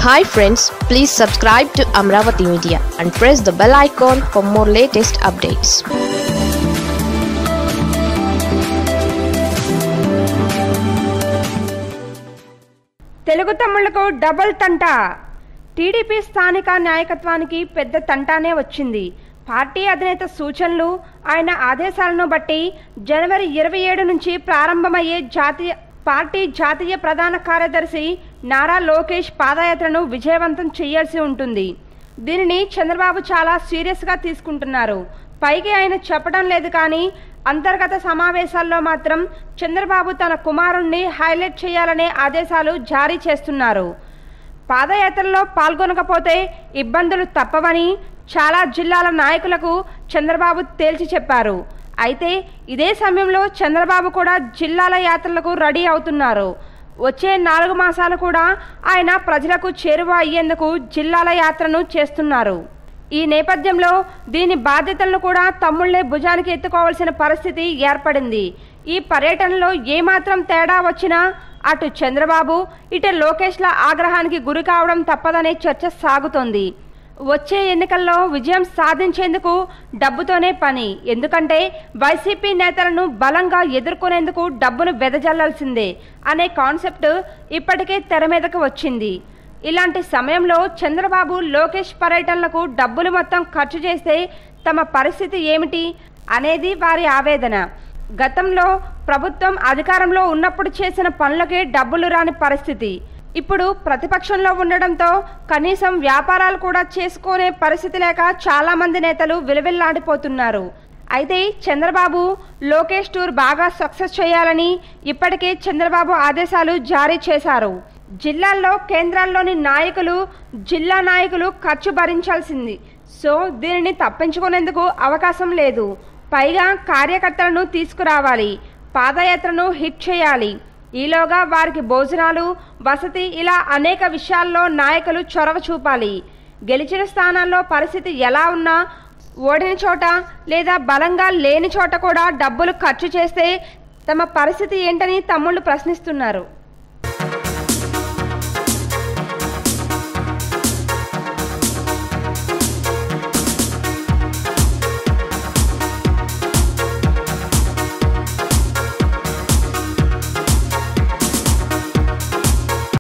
hi friends please subscribe to Amaravati media and press the bell icon for more latest updates Telugu తమ్ముళ్లకు double తంట TDP స్థానిక నాయకత్వానికి పెద్ద తంటానే వచ్చింది పార్టీ అధినేత సూచనలు ఆయన ఆదేశాలను బట్టి జనవరి ఇరవై ఏడు నుంచి ప్రారంభమయ్యే జాతీయ పార్టీ జాతీయ ప్రధాన కార్యదర్శి నారా లోకేష్ పాదయాత్రను విజయవంతం చేయాల్సి ఉంటుంది దీనిని చంద్రబాబు చాలా సీరియస్గా తీసుకుంటున్నారు పైకి ఆయన చెప్పడం లేదు కానీ అంతర్గత సమావేశాల్లో మాత్రం చంద్రబాబు తన కుమారుణ్ణి హైలైట్ చేయాలనే ఆదేశాలు జారీ చేస్తున్నారు పాదయాత్రలో పాల్గొనకపోతే ఇబ్బందులు తప్పవని చాలా జిల్లాల నాయకులకు చంద్రబాబు తేల్చి చెప్పారు అయితే ఇదే సమయంలో చంద్రబాబు కూడా జిల్లాల యాత్రలకు రెడీ అవుతున్నారు వచ్చే నాలుగు మాసాలు కూడా ఆయన ప్రజలకు చేరువ అయ్యేందుకు జిల్లాల యాత్రను చేస్తున్నారు ఈ నేపథ్యంలో దీని బాధ్యతలను కూడా తమ్ముళ్లే భుజానికి ఎత్తుకోవాల్సిన పరిస్థితి ఏర్పడింది ఈ పర్యటనలో ఏమాత్రం తేడా వచ్చినా అటు చంద్రబాబు ఇటు లోకేష్ల ఆగ్రహానికి గురి కావడం తప్పదనే చర్చ సాగుతోంది వచ్చే ఎన్నికల్లో విజయం సాధించేందుకు డబ్బుతోనే పని ఎందుకంటే వైసీపీ నేతలను బలంగా ఎదుర్కొనేందుకు డబ్బును వెదజల్లాల్సిందే అనే కాన్సెప్ట్ ఇప్పటికే తెర మీదకు వచ్చింది ఇలాంటి సమయంలో చంద్రబాబు లోకేష్ పర్యటనలకు డబ్బులు మొత్తం ఖర్చు చేస్తే తమ పరిస్థితి ఏమిటి అనేది వారి ఆవేదన గతంలో ప్రభుత్వం అధికారంలో ఉన్నప్పుడు చేసిన పనులకే డబ్బులు రాని పరిస్థితి ఇప్పుడు ప్రతిపక్షంలో ఉండడంతో కనీసం వ్యాపారాలు కూడా చేసుకునే పరిస్థితి లేక చాలా మంది నేతలు విలువిల్లాడిపోతున్నారు అయితే చంద్రబాబు లోకేష్ టూర్ బాగా సక్సెస్ చేయాలని ఇప్పటికే చంద్రబాబు ఆదేశాలు జారీ చేశారు జిల్లాల్లో కేంద్రాల్లోని నాయకులు జిల్లా నాయకులు ఖర్చు భరించాల్సింది సో దీనిని తప్పించుకునేందుకు అవకాశం లేదు పైగా కార్యకర్తలను తీసుకురావాలి పాదయాత్రను హిట్ చేయాలి ఈలోగా వారికి భోజనాలు వసతి ఇలా అనేక విషయాల్లో నాయకులు చొరవ చూపాలి గెలిచిన స్థానాల్లో పరిస్థితి ఎలా ఉన్నా ఓడిన చోట లేదా బలంగా లేని చోట కూడా డబ్బులు ఖర్చు చేస్తే తమ పరిస్థితి ఏంటని తమ్ముళ్ళు ప్రశ్నిస్తున్నారు